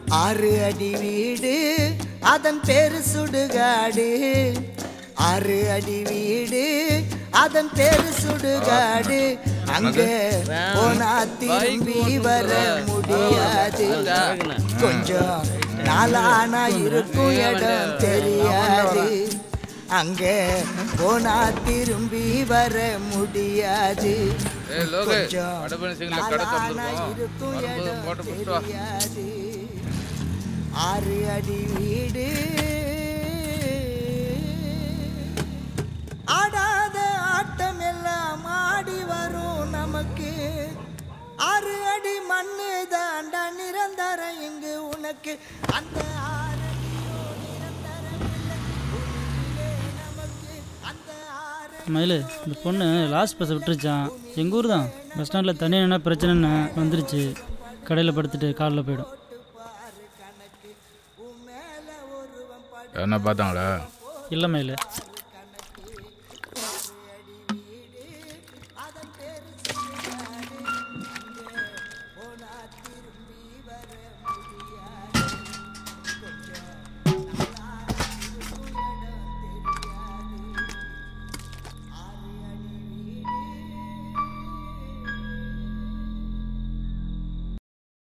ஆறு அடி வீடு அதன் பேரு சுடுகாடு ஆறு அடி வீடு அதன் பேரு சுடுகாடு அங்க போனா திரும்பி வர முடியாது கொஞ்சம் நாளானா இருக்கும் இடம் தெரியாது அங்க போனா திரும்பி வர முடியாது ஏய், லோகு, கொஞ்சம் வடபழனி சிக்னல்ல கடை நாளானா திறந்திருக்கோம். இருக்கும் வரும்போது இடம் போட்டு புடிச்சிட்டு வா. தெரியாது ஆறு அடி வீடு ஆடாத ஆட்டம் எல்லாம் ஆடி வரும் நமக்கு ஆறு அடி மண்ணு தாண்டா நிரந்தரம் இங்கு உனக்கு அந்த ஆறு அடியோ நிரந்தரமில்லை. உலகிலே நமக்கு அந்த ஆறு மயில் இந்த பொண்ணு லாஸ்ட் பஸ்ஸை விட்டுருச்சான் எங்கள் ஊர் தான் பஸ் ஸ்டாண்டில் தண்ணி என்ன பிரச்சனைன்னு வந்துருச்சு கடையில் படுத்துட்டு காலில் போயிடும் என்ன பார்த்தாங்களா இல்லை மயில்